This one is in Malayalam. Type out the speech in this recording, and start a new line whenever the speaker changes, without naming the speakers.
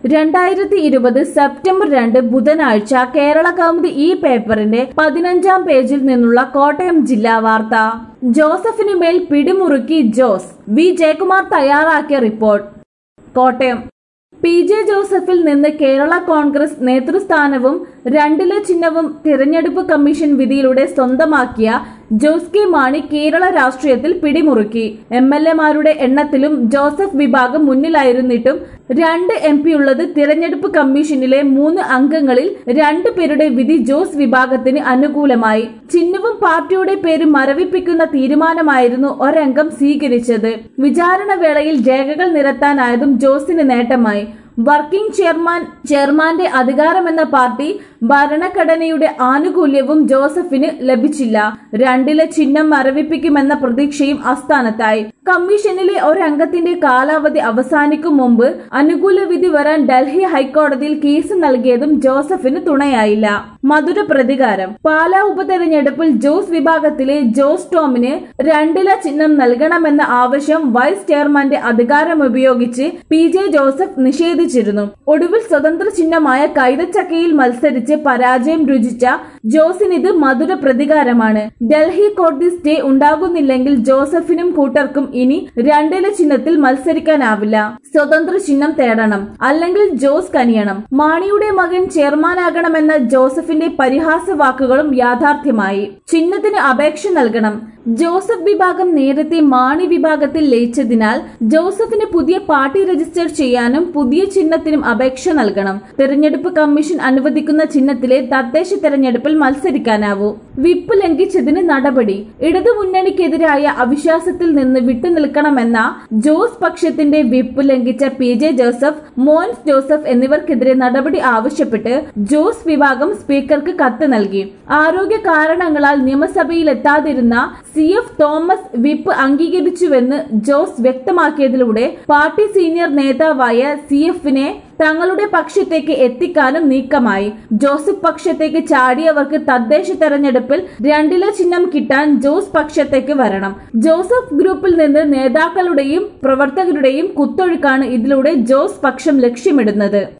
രണ്ടായിരത്തി ഇരുപത് സെപ്റ്റംബർ രണ്ട് ബുധനാഴ്ച കേരള കൗമുദി ഈ പേപ്പറിന്റെ പതിനഞ്ചാം പേജിൽ നിന്നുള്ള കോട്ടയം ജില്ലാ വാർത്ത ജോസഫിനു മേൽ പിടിമുറുക്കി ജോസ് വി ജയകുമാർ തയ്യാറാക്കിയ റിപ്പോർട്ട് കോട്ടയം പി ജെ ജോസഫിൽ നിന്ന് കേരള കോൺഗ്രസ് നേതൃസ്ഥാനവും രണ്ടില ചിഹ്നവും തിരഞ്ഞെടുപ്പ് കമ്മീഷൻ വിധിയിലൂടെ സ്വന്തമാക്കിയ ജോസ് കെ മാണി കേരള രാഷ്ട്രീയത്തിൽ പിടിമുറുക്കി എം എൽ എമാരുടെ എണ്ണത്തിലും ജോസഫ് വിഭാഗം മുന്നിലായിരുന്നിട്ടും രണ്ട് എം പി ഉള്ളത് തിരഞ്ഞെടുപ്പ് കമ്മീഷനിലെ മൂന്ന് അംഗങ്ങളിൽ രണ്ടു പേരുടെ വിധി ജോസ് വിഭാഗത്തിന് അനുകൂലമായി ചിഹ്നവും പാർട്ടിയുടെ പേര് മരവിപ്പിക്കുന്ന തീരുമാനമായിരുന്നു ഒരംഗം സ്വീകരിച്ചത് വിചാരണ വേളയിൽ രേഖകൾ നിരത്താനായതും ജോസിന് നേട്ടമായി വർക്കിംഗ് ചെയർമാൻ ചെയർമാന്റെ അധികാരമെന്ന പാർട്ടി ഭരണഘടനയുടെ ആനുകൂല്യവും ജോസഫിന് ലഭിച്ചില്ല രണ്ടിലെ ചിഹ്നം മരവിപ്പിക്കുമെന്ന പ്രതീക്ഷയും അസ്ഥാനത്തായി കമ്മീഷനിലെ ഒരംഗത്തിന്റെ കാലാവധി അവസാനിക്കും മുമ്പ് അനുകൂല വിധി വരാൻ ഡൽഹി ഹൈക്കോടതിയിൽ കേസ് നൽകിയതും ജോസഫിന് തുണയായില്ല മധുര പ്രതികാരം പാലാ ഉപതെരഞ്ഞെടുപ്പിൽ ജോസ് വിഭാഗത്തിലെ ജോസ് ടോമിന് രണ്ടില ചിഹ്നം നൽകണമെന്ന ആവശ്യം വൈസ് ചെയർമാന്റെ അധികാരം ഉപയോഗിച്ച് പി ജെ ജോസഫ് നിഷേധിച്ചിരുന്നു ഒടുവിൽ സ്വതന്ത്ര ചിഹ്നമായ കൈതച്ചക്കയിൽ മത്സരിച്ച് പരാജയം രുചിച്ച ജോസിനിത് മധുര പ്രതികാരമാണ് ഡൽഹി കോടതി സ്റ്റേ ഉണ്ടാകുന്നില്ലെങ്കിൽ ജോസഫിനും കൂട്ടർക്കും ഇനി രണ്ടില ചിഹ്നത്തിൽ മത്സരിക്കാനാവില്ല സ്വതന്ത്ര ചിഹ്നം തേടണം അല്ലെങ്കിൽ ജോസ് കനിയണം മാണിയുടെ മകൻ ചെയർമാനാകണമെന്ന ജോസഫിന്റെ പരിഹാസ വാക്കുകളും യാഥാർത്ഥ്യമായി ചിഹ്നത്തിന് അപേക്ഷ നൽകണം ജോസഫ് വിഭാഗം നേരത്തെ മാണി വിഭാഗത്തിൽ ലയിച്ചതിനാൽ ജോസഫിന് പുതിയ പാർട്ടി രജിസ്റ്റർ ചെയ്യാനും പുതിയ ചിഹ്നത്തിനും അപേക്ഷ നൽകണം തെരഞ്ഞെടുപ്പ് കമ്മീഷൻ അനുവദിക്കുന്ന ചിഹ്നത്തിലെ തദ്ദേശ തെരഞ്ഞെടുപ്പിൽ മത്സരിക്കാനാവൂ വിപ്പ് ലംഘിച്ചതിന് നടപടി ഇടതുമുന്നണിക്കെതിരായ അവിശ്വാസത്തിൽ നിന്ന് വിട്ടുനിൽക്കണമെന്ന ജോസ് പക്ഷത്തിന്റെ വിപ്പ് ലംഘിച്ച പി ജെ ജോസഫ് മോൻസ് ജോസഫ് എന്നിവർക്കെതിരെ നടപടി ആവശ്യപ്പെട്ട് ജോസ് വിഭാഗം സ്പീക്കർക്ക് കത്ത് നൽകി ആരോഗ്യ കാരണങ്ങളാൽ നിയമസഭയിലെത്താതിരുന്ന സി എഫ് തോമസ് വിപ്പ് അംഗീകരിച്ചുവെന്ന് ജോസ് വ്യക്തമാക്കിയതിലൂടെ പാർട്ടി സീനിയർ നേതാവായ സി എഫിനെ തങ്ങളുടെ പക്ഷത്തേക്ക് എത്തിക്കാനും നീക്കമായി ജോസഫ് പക്ഷത്തേക്ക് ചാടിയവർക്ക് തദ്ദേശ തെരഞ്ഞെടുപ്പിൽ രണ്ടില ചിഹ്നം കിട്ടാൻ ജോസ് പക്ഷത്തേക്ക് വരണം ജോസഫ് ഗ്രൂപ്പിൽ നിന്ന് നേതാക്കളുടെയും പ്രവർത്തകരുടെയും കുത്തൊഴുക്കാണ് ഇതിലൂടെ ജോസ് പക്ഷം ലക്ഷ്യമിടുന്നത്